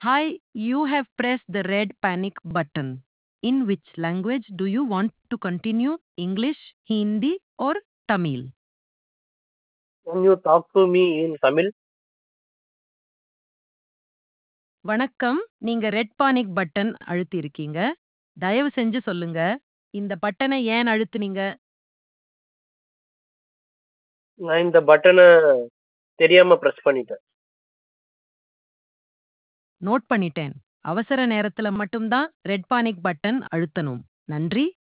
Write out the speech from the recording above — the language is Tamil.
Hi, you have pressed the red panic button. In which language do you want to continue? English, Hindi, or Tamil? Can you talk to me in Tamil? வணக்கம் நீங்க ரெட் பானிக் பட்டன் அழுத்தியிருக்கீங்க தயவு செஞ்சு சொல்லுங்க இந்த பட்டனை ஏன் அழுத்துனீங்க நான் இந்த பட்டனை தெரியாம ப்ரெஸ் பண்ணிட்டேன் நோட் பண்ணிட்டேன் அவசர நேரத்துல மட்டும்தான் ரெட் பானிக் பட்டன் அழுத்தணும் நன்றி